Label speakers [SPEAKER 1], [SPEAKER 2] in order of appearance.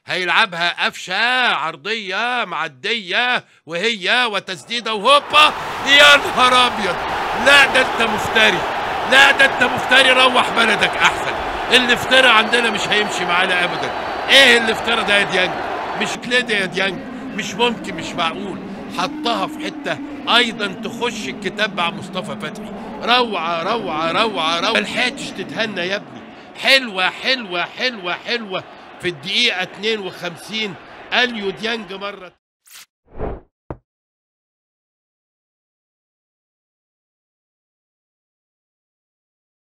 [SPEAKER 1] هيلعبها قفشه عرضيه معديه وهي وتسديده وهوبا يا نهار ابيض لا ده انت مفتري لا ده انت مفتري روح بلدك احسن الافتراء عندنا مش هيمشي معانا ابدا ايه الافتراء ده يا ديانج مش كده يا ديانج مش ممكن مش معقول حطها في حته ايضا تخش الكتاب مع مصطفى فتحي روعه روعه روعه روعه ملحقتش تتهنى يا ابني حلوه حلوه حلوه حلوه في الدقيقه 52 اليو ديانج مره